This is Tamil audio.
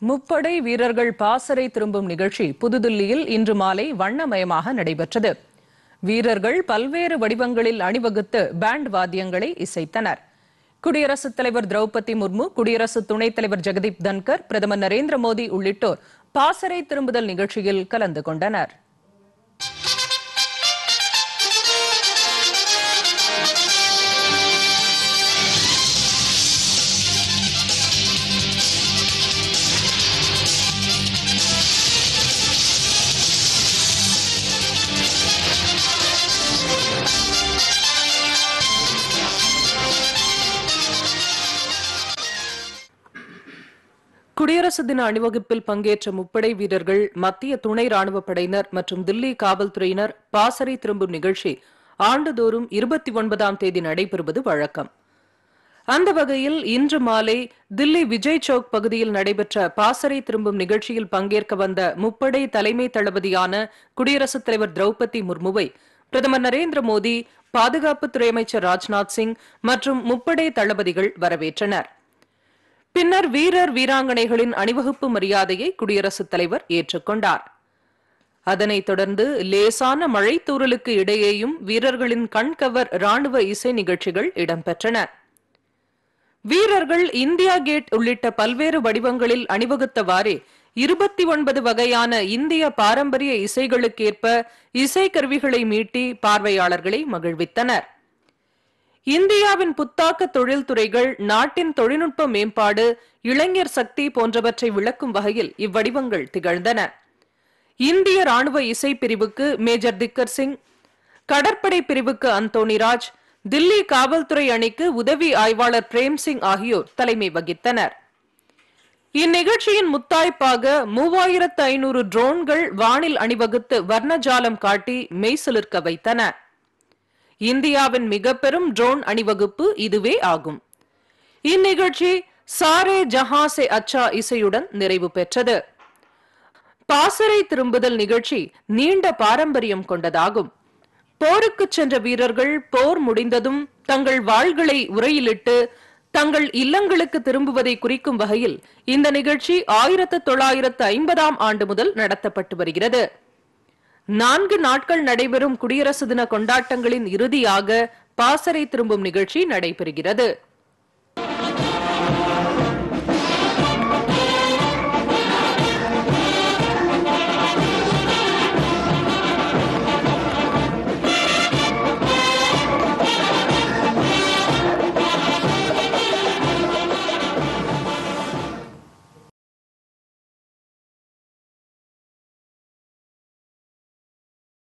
முப்படை வீரர்கள் பாசறை திரும்பும் நிகழ்ச்சி புதுதில்லியில் இன்று மாலை வண்ணமயமாக நடைபெற்றது வீரர்கள் பல்வேறு வடிவங்களில் அணிவகுத்து பேண்ட் வாத்தியங்களை இசைத்தனர் குடியரசுத் தலைவர் திரௌபதி முர்மு குடியரசு துணைத் தலைவர் ஜெகதீப் தன்கர் பிரதமர் நரேந்திர மோடி உள்ளிட்டோர் பாசறை திரும்புதல் நிகழ்ச்சியில் கலந்து கொண்டனர் குடியரசு தின அணிவகுப்பில் பங்கேற்ற முப்படை வீரர்கள் மத்திய துணை ராணுவப் படையினர் மற்றும் தில்லி காவல்துறையினர் பாசறை திரும்பும் நிகழ்ச்சி ஆண்டுதோறும் இருபத்தி ஒன்பதாம் தேதி நடைபெறுவது வழக்கம் அந்த வகையில் இன்று மாலை தில்லி விஜய் சவுக் பகுதியில் நடைபெற்ற பாசறை திரும்பும் நிகழ்ச்சியில் பங்கேற்க வந்த முப்படை தலைமை தளபதியான குடியரசுத் தலைவர் திரௌபதி முர்முவை பிரதமர் நரேந்திர மோடி பாதுகாப்புத்துறை அமைச்சர் ராஜ்நாத் சிங் மற்றும் முப்படை தளபதிகள் வரவேற்றனர் பின்னர் வீரர் வீராங்கனைகளின் அணிவகுப்பு மரியாதையை குடியரசுத் தலைவர் ஏற்றுக்கொண்டார் அதனைத் தொடர்ந்து லேசான மழை தூறலுக்கு இடையேயும் வீரர்களின் கண்கவர் ராணுவ இசை நிகழ்ச்சிகள் இடம்பெற்றன வீரர்கள் இந்தியா கேட் உள்ளிட்ட பல்வேறு வடிவங்களில் அணிவகுத்தவாறே இருபத்தி ஒன்பது வகையான இந்திய பாரம்பரிய இசைகளுக்கேற்ப இசைக்கருவிகளை மீட்டி பார்வையாளர்களை மகிழ்வித்தனர் இந்தியாவின் புத்தாக்க தொழில்துறைகள் நாட்டின் தொழில்நுட்ப மேம்பாடு இளைஞர் சக்தி போன்றவற்றை விளக்கும் வகையில் இவ்வடிவங்கள் திகழ்ந்தன இந்திய ராணுவ இசை பிரிவுக்கு மேஜர் திக்கர் சிங் கடற்படை பிரிவுக்கு அந்தோணிராஜ் தில்லி காவல்துறை அணிக்கு உதவி ஆய்வாளர் பிரேம் சிங் ஆகியோர் தலைமை வகித்தனர் இந்நிகழ்ச்சியின் முத்தாய்ப்பாக மூவாயிரத்து ஐநூறு ட்ரோன்கள் வானில் அணிவகுத்து வர்ணஜாலம் காட்டி மெய்சிலிர்க்க வைத்தன இந்தியாவின் மிக பெரும் ட்ரோன் அணிவகுப்பு இதுவே ஆகும் இந்நிகழ்ச்சி சாரே ஜஹா சே அச்சா இசையுடன் நிறைவு பெற்றது பாசறை திரும்புதல் நிகழ்ச்சி நீண்ட பாரம்பரியம் கொண்டதாகும் போருக்கு சென்ற வீரர்கள் போர் முடிந்ததும் தங்கள் வாள்களை உரையிலிட்டு தங்கள் இல்லங்களுக்கு திரும்புவதை குறிக்கும் வகையில் இந்த நிகழ்ச்சி ஆயிரத்து தொள்ளாயிரத்து ஐம்பதாம் ஆண்டு முதல் நடத்தப்பட்டு வருகிறது நான்கு நாட்கள் நடைபெறும் குடியரசு தின கொண்டாட்டங்களின் இறுதியாக பாசறை திரும்பும் நிகழ்ச்சி நடைபெறுகிறது